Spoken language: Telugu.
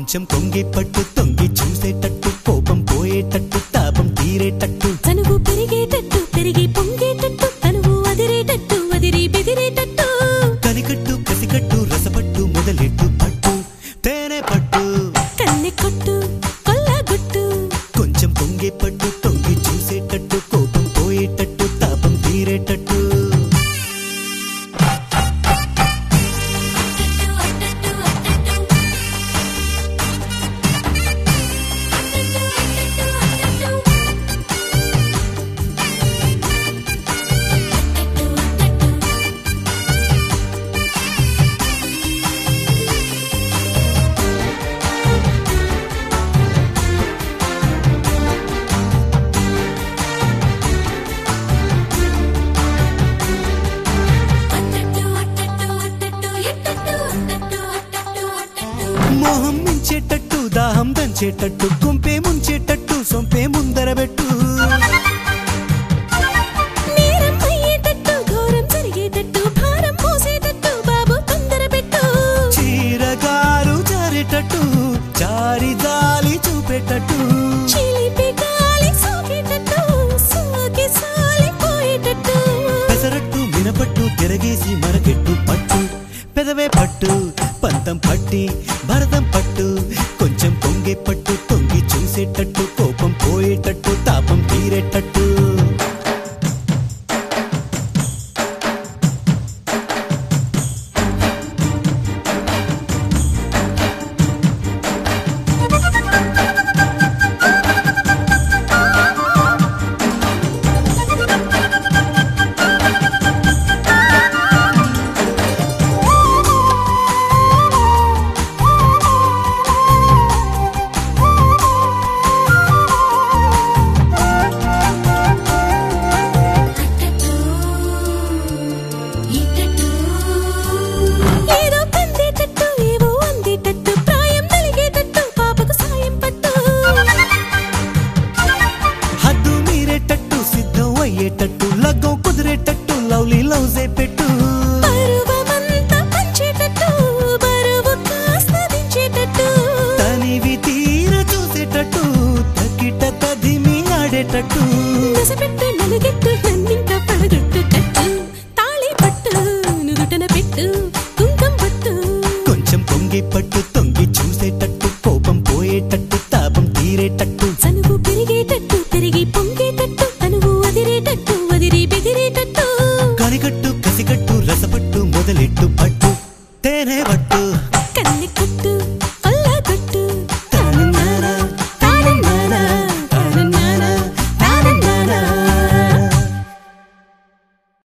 కొంచెం కొంగి పట్టు తొంగి చూసేటట్టు కోపం పోయేటట్టు తాపం తీరేటట్టు తనువు పెరిగేటట్టు పెరిగి పొంగేటట్టు తనువు అదిరేటట్టు అదిరి బెదిరేటట్టు కనికట్టు కసికట్టు రసపట్టు మొదలెట్టు పట్టు తేనె పట్టు కన్నె కొట్టు కొల్లగొట్టు కొంచెం పొంగి పట్టు తొంగి చూసేటట్టు కోపం పోయేటట్టు తాపం తీరేటట్టు మోహం మించేటట్టు దాహం దంచేటట్టు గుంపే ముంచేటట్టు సొంపే ముందరబెట్టు నేరం అయ్యేటట్టు ఘోరం జరిగేటట్టు భారం మోసేటట్టు బాబు తొందర పెట్టు చీరగారు జారేటట్టు జారి జాలి చూపేటట్టు చిలిపి గాలి సోకేటట్టు సోకి సాలిపోయేటట్టు పెసరట్టు మినపట్టు తిరగేసి మరకెట్టు పట్టు పెదవే పట్టు పంతం పట్టి భరతం పట్టు కొంచెం పొంగే పట్టు తొంగి చూసేటట్టు కోపం పోయేటట్టు తాపం తీరేటట్టు ఏదో కందేటట్టు ఏవో అందేటట్టు ప్రాయం నలిగేటట్టు పాపకు సాయం పట్టు హద్దు మీరేటట్టు సిద్ధం అయ్యేటట్టు లగ్గం కుదిరేటట్టు లవ్లీ లవ్జే పెట్టు పరువమంతా పంచేటట్టు బరువు కాస్త దించేటట్టు తనివి తీర చూసేటట్టు తకిట తదిమి ఆడేటట్టు నసపెట్టు నలుగెట్టు నన్నింట పడగొట్టుటట్టు తాళి పట్టు నుదుటన పెట్టు కుంకం పట్టు కొంచెం పొంగి పట్టు తొంగి చూసేటట్టు కోపం పోయేటట్టు తాపం తీరేటట్టు చనువు పెరిగేటట్టు పెరిగి పొంగేటట్టు తనువు అదిరేటట్టు అదిరి బెదిరేటట్టు కనికట్టు